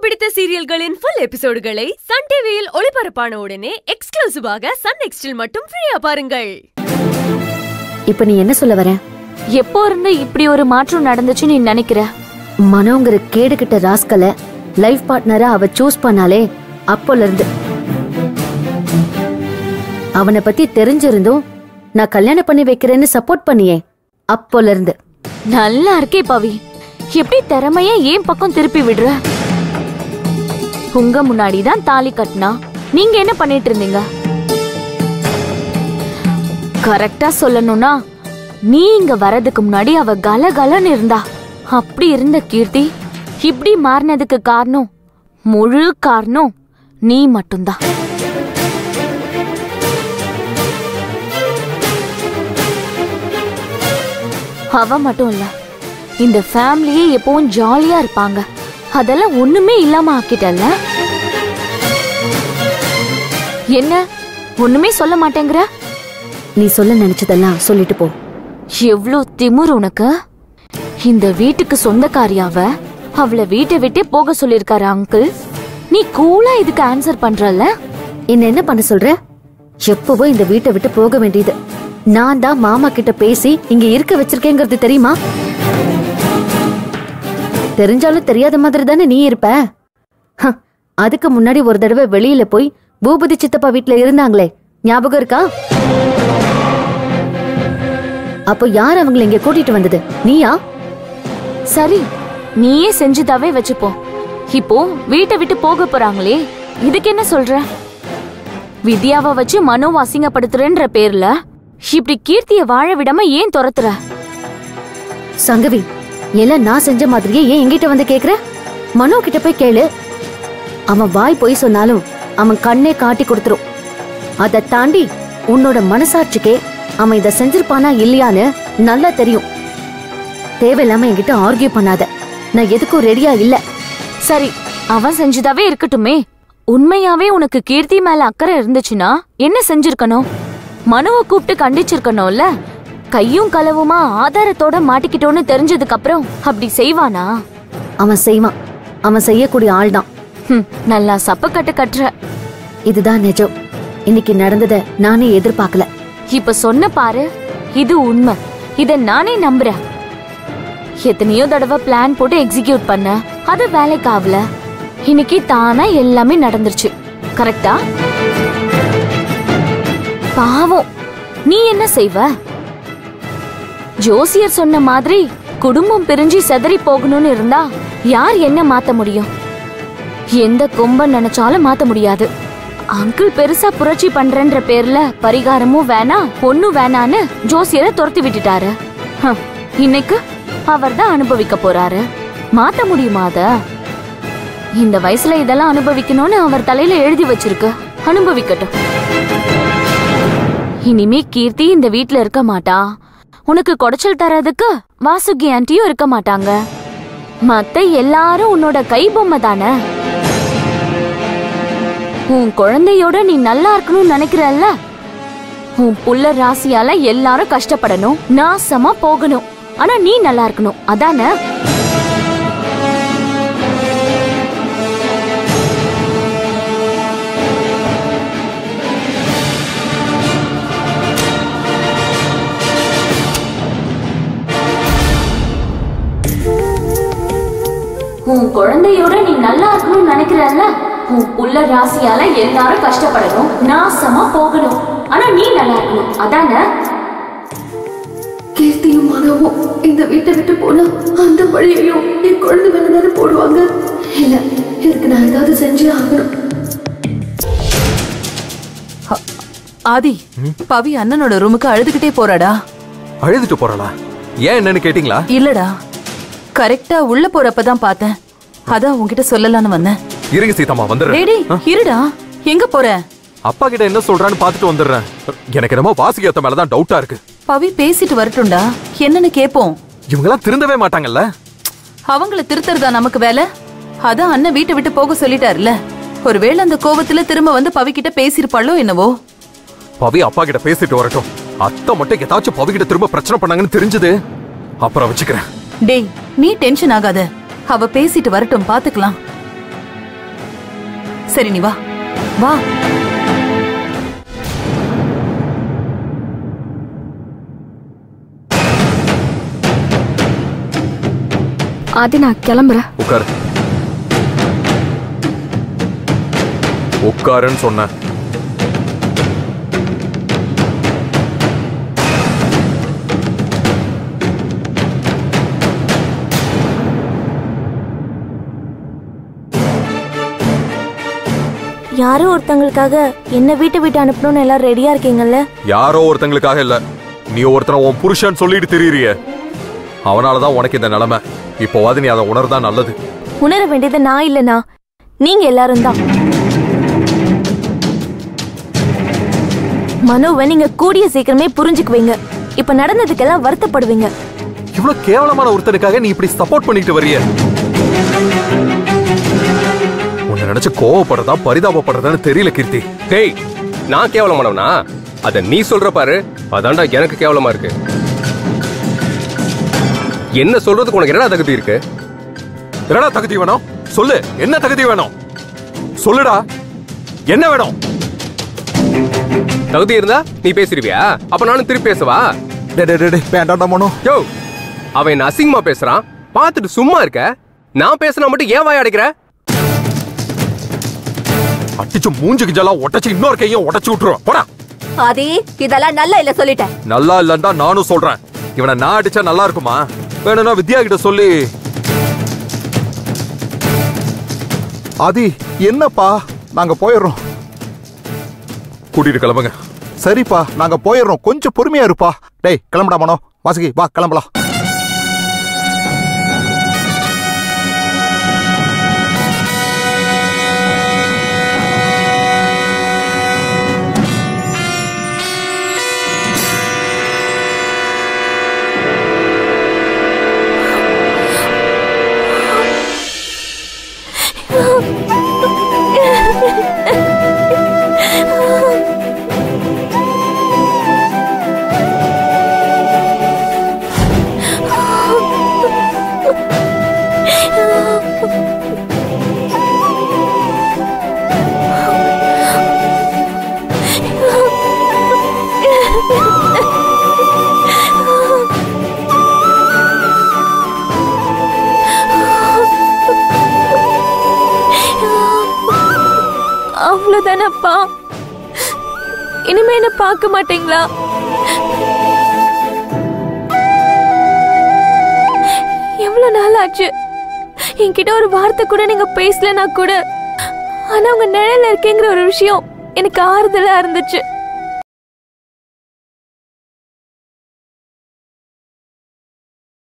பிடித்த சீரியல்களின் full எபிசோடுகளை Sun டிவியில் ஒளிபரப்பான உடனே எக்ஸ்க்ளூசிவாக சன் நெக்ஸ்டில் மட்டும் ஃப்ரீயா பாருங்கள் இப்ப நீ என்ன சொல்ல வர எப்போ இருந்து இப்படி ஒரு மாற்றம் நடந்துச்சு நீ நினைக்கிற மனோங்கிற கேடுகிட்ட ராஸ்கல லைஃப் பார்ட்னரா அவ சூஸ் பண்ணாலே அப்போல இருந்து அவனை பத்தி தெரிஞ்சிருந்தும் நான் கல்யாணம் பண்ணி வைக்கிறேன்னு சப்போர்ட் பண்ணியே அப்போல இருந்து நல்லா இருக்கே பவி எப்படி திறமைய ஏன் பக்கம் திருப்பி விடுற உங்க முன்னாடி தான் தாலி கட்டினா நீங்க என்ன பண்ணிட்டு இருந்தீங்க கரெக்டா சொல்லணும்னா நீ இங்க வரதுக்கு முன்னாடி அவ கலகலன்னு இருந்தா அப்படி இருந்த கீர்த்தி இப்படி மாறினதுக்கு காரணம் முழு காரணம் நீ மட்டும்தான் அவ மட்டும் இல்ல இந்த ஃபேமிலியே எப்பவும் ஜாலியா இருப்பாங்க அதெல்லாம் ஒண்ணுமே இல்லாம ஆக்கிட்டல்ல என்ன ஒண்ணுமே சொல்ல மாட்டேங்கிற நீ சொல்ல நினைச்சதெல்லாம் சொல்லிட்டு போ எவ்ளோ திமிர் உனக்கு இந்த வீட்டுக்கு சொந்தக்காரியாவ அவளை வீட்டை விட்டே போக சொல்லிருக்காரு அங்கிள் நீ கூலா இதுக்கு ஆன்சர் பண்றல்ல என்ன என்ன பண்ண சொல்ற எப்பவோ இந்த வீட்டை விட்டு போக வேண்டியது நான் தான் மாமா கிட்ட பேசி இங்க இருக்க வச்சிருக்கேங்கிறது தெரியுமா தெரிஞ்சாலும் தெரியாத மாதிரி தானே நீ இருப்ப ஹ, அதுக்கு முன்னாடி ஒரு தடவை வெளியில போய் பூபதி சித்தப்பா வீட்ல இருந்தாங்களே ஞாபகம் இருக்கா அப்போ யார் அவங்களை இங்க கூட்டிட்டு வந்தது நீயா சரி நீயே செஞ்சுதாவே வச்சுப்போ இப்போ வீட்டை விட்டு போக போறாங்களே இதுக்கு என்ன சொல்ற வித்யாவை வச்சு மனோ அசிங்கப்படுத்துறேன்ற பேர்ல இப்படி கீர்த்திய வாழ விடாம ஏன் துரத்துற சங்கவி எல்லாம் நான் செஞ்ச மாதிரியே ஏன் என்கிட்ட வந்து கேக்குற மனோ கிட்ட போய் கேளு அவன் வாய் போய் சொன்னாலும் அவன் கண்ணே காட்டி கொடுத்துரும் அதை தாண்டி உன்னோட மனசாட்சிக்கே அவன் இத செஞ்சிருப்பானா இல்லையான்னு நல்லா தெரியும் தேவையில்லாம என்கிட்ட ஆர்கியூ பண்ணாத நான் எதுக்கும் ரெடியா இல்ல சரி அவன் செஞ்சுதாவே இருக்கட்டுமே உண்மையாவே உனக்கு கீர்த்தி மேல அக்கறை இருந்துச்சுன்னா என்ன செஞ்சிருக்கணும் மனுவை கூப்பிட்டு கண்டிச்சிருக்கணும்ல கையும் களவுமா ஆதாரத்தோட மாட்டிக்கிட்டோன்னு தெரிஞ்சதுக்கு அப்புறம் அப்படி செய்வானா அவன் செய்வான் அவன் செய்யக்கூடிய ஆள்தான் ஹம், நல்லா சப்பக்கட்டு கட்டுற இதுதான் நிஜம் இன்னைக்கு நடந்தத நானே எதிர்பார்க்கல இப்ப சொன்ன பாரு இது உண்மை இத நானே நம்புறேன் எத்தனையோ தடவை பிளான் போட்டு எக்ஸிக்யூட் பண்ண அது வேலைக்கு ஆகல இன்னைக்கு தானா எல்லாமே நடந்துருச்சு கரெக்டா பாவம் நீ என்ன செய்வ ஜோசியர் சொன்ன மாதிரி குடும்பம் பிரிஞ்சு செதறி போகணும்னு இருந்தா யார் என்ன மாத்த முடியும் எந்த கொம்பன் நினைச்சாலும் மாத்த முடியாது அங்கிள் பெருசா புரட்சி பண்றேன்ற பேர்ல பரிகாரமும் வேணாம் பொண்ணும் வேணான்னு ஜோசியரை துரத்தி விட்டுட்டாரு ஹம், இன்னைக்கு அவர் தான் அனுபவிக்க போறாரு மாத்த முடியுமா அத இந்த வயசுல இதெல்லாம் அனுபவிக்கணும்னு அவர் தலையில எழுதி வச்சிருக்கு அனுபவிக்கட்டும் இனிமே கீர்த்தி இந்த வீட்ல இருக்க மாட்டா உனக்கு குடைச்சல் தரதுக்கு வாசுகி ஆண்டியும் இருக்க மாட்டாங்க மத்த எல்லாரும் உன்னோட கை பொம்மை தானே உன் குழந்தையோட நீ நல்லா இருக்கணும்னு நினைக்கிறல்ல உன் புள்ள ராசியால எல்லாரும் கஷ்டப்படணும் நாசமா போகணும் ஆனா நீ நல்லா இருக்கணும் அதானே உன் குழந்தையோட நீ நல்லா இருக்கணும்னு நினைக்கிறல்ல உன் புள்ள ராசியால எல்லாரும் கஷ்டப்படணும் நாசமா போகணும் ஆனா நீ நல்லா இருக்கணும் அதானே கீர்த்தியும் மனோவும் இந்த வீட்டை விட்டு போனா அந்த வழியையும் என் குழந்தை மேல தானே போடுவாங்க இல்ல இதுக்கு நான் ஏதாவது செஞ்சே ஆகணும் ஆதி பவி அண்ணனோட ரூமுக்கு அழுதுகிட்டே போறாடா அழுதுட்டு போறாளா ஏன் என்னன்னு கேட்டிங்களா இல்லடா கரெக்டா உள்ள போறப்பதான் பார்த்தேன் அதான் உன்கிட்ட சொல்லலாம்னு வந்தேன் இருங்க சீதாமா வந்துடுறேன் டேடி இருடா எங்க போற அப்பா கிட்ட என்ன சொல்றான்னு பார்த்துட்டு வந்துடுறேன் எனக்கு என்னமோ வாசிக்கு ஏத்த மேலதான் டவுட்டா இருக்கு பவி பேசிட்டு வரட்டும்டா என்னன்னு கேப்போம் இவங்கெல்லாம் திருந்தவே மாட்டாங்கல்ல அவங்கள திருத்தறதா நமக்கு வேலை அதான் அண்ணன் வீட்டை விட்டு போக சொல்லிட்டாருல ஒருவேளை அந்த கோவத்துல திரும்ப வந்து பவி கிட்ட பேசிருப்பாளோ என்னவோ பவி அப்பா கிட்ட பேசிட்டு வரட்டும் அத்தை மட்டும் ஏதாச்சும் பவி கிட்ட திரும்ப பிரச்சனை பண்ணாங்கன்னு தெரிஞ்சது அப்புறம் வச்சுக்கிறேன் டேய் நீ டென்ஷன் ஆகாத அவ பேசிட்டு வரட்டும் பாத்துக்கலாம் சரி நீ வா வா ஆதி நான் கிளம்புறேன் உட்காரு உட்காருன்னு சொன்னேன் யாரோ ஒருத்தங்களுக்காக என்ன வீட்டை விட்டு அனுப்பணும்னு எல்லாரும் ரெடியா இருக்கீங்கல்ல யாரோ ஒருத்தங்களுக்காக இல்ல நீ ஒருத்தனை உன் புருஷன் சொல்லிட்டு திரியறிய அவனாலதான் உனக்கு இந்த நிலைமை இப்போவாது நீ அதை உணர்ந்தா நல்லது உணர வேண்டியது நான் இல்லனா நீங்க எல்லாரும் தான் மனோவை நீங்க கூடிய சீக்கிரமே புரிஞ்சுக்குவீங்க இப்ப நடந்ததுக்கெல்லாம் வருத்தப்படுவீங்க இவ்வளவு கேவலமான ஒருத்தனுக்காக நீ இப்படி சப்போர்ட் பண்ணிட்டு வரிய உன்னை நினைச்சு கோவப்படுறதா பரிதாபப்படுறதான்னு தெரியல கீர்த்தி டேய் நான் கேவலமானவனா அத நீ சொல்ற பாரு அதான்டா எனக்கு கேவலமா இருக்கு என்ன சொல்றதுக்கு உனக்கு என்னடா தகுதி இருக்கு என்னடா தகுதி வேணும் சொல்லு என்ன தகுதி வேணும் சொல்லுடா என்ன வேணும் தகுதி இருந்தா நீ பேசிருவியா அப்ப நானும் திருப்பி பேசவா வேண்டாம் மனோ யோ அவன் என்ன அசிங்கமா பேசுறான் பார்த்துட்டு சும்மா இருக்க நான் பேசினா மட்டும் ஏன் வாய் அடைக்கிற அடிச்சு மூஞ்சுக்கு ஜெல்லாம் உடச்சு இன்னொரு கையும் உடச்சு விட்டுருவோம் போடா ஆதி இதெல்லாம் நல்லா இல்ல சொல்லிட்டேன் நல்லா இல்லன்னு தான் நானும் சொல்றேன் இவனை நான் அடிச்சா நல்லா இருக்குமா வேணும்னா வித்யா கிட்ட சொல்லி ஆதி என்னப்பா நாங்க போயிடுறோம் கூட்டிட்டு கிளம்புங்க சரிப்பா நாங்க போயிடுறோம் கொஞ்சம் பொறுமையா இருப்பா டேய் கிளம்புடா மனோ வாசுகி வா கிளம்பலாம் அவ்வளவுதானப்பா இனிமே என்ன பார்க்க மாட்டீங்களா எவ்வளவு நாள் ஆச்சு என்கிட்ட ஒரு வார்த்தை கூட நீங்க பேசலனா கூட ஆனா உங்க நிழல்ல இருக்கேங்கிற ஒரு விஷயம் எனக்கு ஆறுதலா இருந்துச்சு